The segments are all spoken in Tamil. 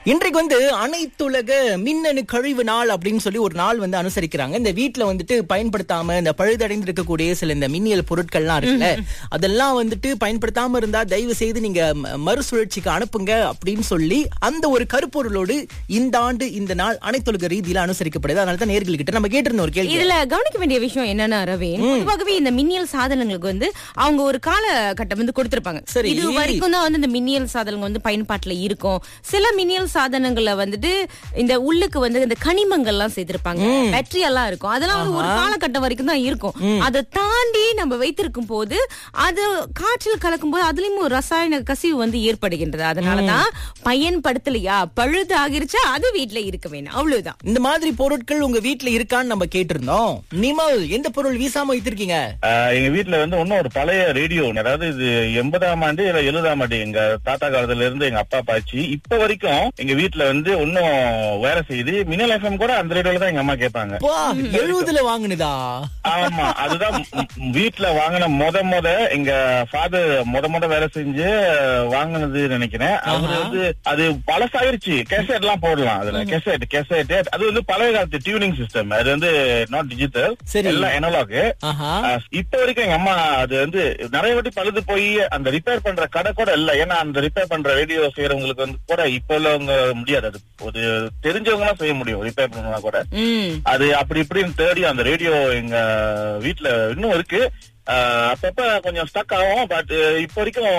இன்றைக்கு வந்து அனைத்துலக மின்னணு கழிவு நாள் அப்படின்னு சொல்லி ஒரு நாள் வந்து அனுசரிக்கிறாங்க இந்த வீட்ல வந்துட்டு பயன்படுத்தாம இந்த பழுதடைந்து இருக்கக்கூடிய சில இந்த மின்னியல் பொருட்கள்லாம் இருக்குல்ல அதெல்லாம் வந்துட்டு பயன்படுத்தாம இருந்தா தயவு செய்து நீங்க ம- மறுசுழற்சிக்கு அனுப்புங்க அப்படின்னு சொல்லி அந்த ஒரு கருப்பொருளோடு இந்த ஆண்டு இந்த நாள் அனைத்துலக ரீதியில அனுசரிக்கப்படுது அதனால தான் நேர்கள்கிட்ட நம்ம கேட்டிருந்த ஒரு கேள்வி இதுல கவனிக்க வேண்டிய விஷயம் என்னன்னா ரவீன் பொதுவாகவே இந்த மின்னியல் சாதனங்களுக்கு வந்து அவங்க ஒரு காலகட்டம் வந்து கொடுத்திருப்பாங்க சரி. இது வரைக்கும் தான் வந்து இந்த மின்னியல் சாதனங்கள் வந்து பயன்பாட்டுல இருக்கும் சில மின்னியல் சாதனங்கள்ல வந்துட்டு இந்த உள்ளுக்கு வந்து இந்த கனிமங்கள்லாம் சேர்த்திருப்பாங்க பேட்டரி எல்லாம் இருக்கும் அதெல்லாம் வந்து ஒரு காலகட்டம் வரைக்கும் தான் இருக்கும் அதை தாண்டி நம்ம வைத்திருக்கும் போது அது காற்றில் கலக்கும் போது அதுலயும் ஒரு ரசாயன கசிவு வந்து ஏற்படுகின்றது அதனாலதான் பயன்படுத்தலையா பழுது ஆகிருச்சா அது வீட்ல இருக்க வேணும் அவ்வளவுதான் இந்த மாதிரி பொருட்கள் உங்க வீட்ல இருக்கான்னு நம்ம கேட்டிருந்தோம் நிமல் எந்த பொருள் வீசாம வைத்திருக்கீங்க ஆஹ் எங்க வீட்ல வந்து இன்னும் ஒரு பழைய ரேடியோ ஒண்ணு. அதாவது இது எண்பதாம் ஆண்டு இல்ல எழுபதாம் ஆண்டு எங்க தாத்தா காலத்துல இருந்து எங்க அப்பா பாய்ச்சி இப்ப வரைக்கும் எங்க வீட்ல வந்து இன்னும் வேலை செய்யுது மின்னல் எஃப்எம் கூட அந்த ரேடியோல தான் எங்க அம்மா கேட்பாங்க பா எழுபதுல வாங்குனதா ஆமா அதுதான் ம், ம், வீட்ல வாங்கின முத முத எங்க ஃபாதர் முத முத வேலை செஞ்சு வாங்கினது நினைக்கிறேன் அவரு வந்து அது பழசாயிருச்சு கேசட் எல்லாம் போடலாம் அதுல கேசட் கேசட் அது வந்து பழைய காலத்து டியூனிங் சிஸ்டம் அது வந்து நாட் டிஜிட்டல் சரி. எல்லாம் எனலாக் ஆஹா ஆஹ் இப்ப வரைக்கும் எங்க அம்மா அது வந்து நிறைய வாட்டி பழுது போய் அந்த ரிப்பேர் பண்ற கடை கூட இல்ல ஏன்னா அந்த ரிப்பேர் பண்ற ரேடியோ செய்யறவங்களுக்கு வந்து கூட இப்ப உள்ளவங்க முடியாது அது ஒரு தெரிஞ்சவங்க எல்லாம் செய்ய முடியும் ரிப்பேர் பண்ணா கூட உம் அது அப்படி இப்படின்னு தேடி அந்த ரேடியோ எங்க வீட்ல இன்னும் இருக்கு ஆஹ் அப்பப்ப கொஞ்சம் ஸ்டக் ஆகும் பட் இப்ப வரைக்கும்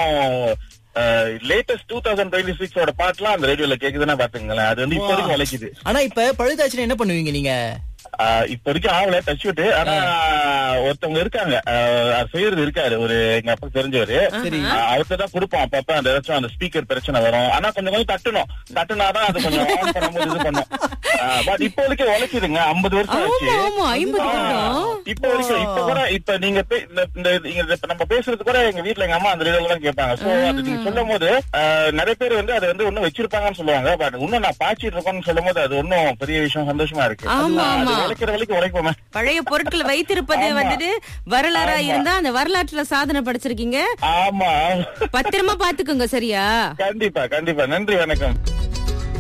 லேட்டஸ்ட் டூ தௌசண்ட் டுவெண்ட்டி சிக்ஸோட பாட்டுலாம் அந்த ரேடியோல கேக்குதுன்னா பாத்துங்களேன் அது வந்து இப்ப வரைக்கும் உழைக்குது ஆனா இப்ப பழுதாச்சுன்னா என்ன பண்ணுவீங்க நீங்க ஆஹ் இப்ப வரைக்கும் ஆகல டச் விட்டு ஆனா ஒருத்தவங்க இருக்காங்க ஆஹ் அது செய்யறது இருக்காரு ஒரு எங்க அப்பா தெரிஞ்சவரு சரி. ஆஹ் அவர்ட்ட தான் கொடுப்போம் அப்பப்ப அந்த ஏதாச்சும் அந்த ஸ்பீக்கர் பிரச்சனை வரும் ஆனா கொஞ்சம் கொஞ்சம் தட்டணும் தட்டுனாதான் அது கொஞ்சம் ஆன் பண்ணும்போது இது பண்ணும் பட் இப்போ வரைக்கும் உழைக்குதுங்க ஐம்பது வருஷம் ஆச்சு ஆமா ஆமா ஐம்பது வருடம் இப்ப வரைக்கும் இப்ப கூட இப்ப நீங்க பே- இந்த- இந்த நீங்க இப்ப நம்ம பேசுறது கூட எங்க வீட்ல எங்க அம்மா அந்த ரேடியோல தான் கேட்பாங்க சோ அது நீங்க சொல்லும் போது ஆஹ், நிறைய பேர் வந்து அதை வந்து இன்னும் வச்சிருப்பாங்கன்னு சொல்லுவாங்க பட் இன்னும் நான் பாய்ச்சிட்டு இருக்கோம்னு சொல்லும் போது அது ஒன்னும் பெரிய விஷயம் சந்தோஷமா இருக்கு ஆமா, அது ஆமா. உழைக்கிற வரைக்கும் உழைப்போமே பழைய பொருட்களை வைத்திருப்பது ஆமா. வந்துட்டு வரலாறா ஆமா. இருந்தா அந்த வரலாற்றுல சாதனை படைச்சிருக்கீங்க ஆமா பத்திரமா பாத்துக்கோங்க சரியா கண்டிப்பா கண்டிப்பா நன்றி வணக்கம்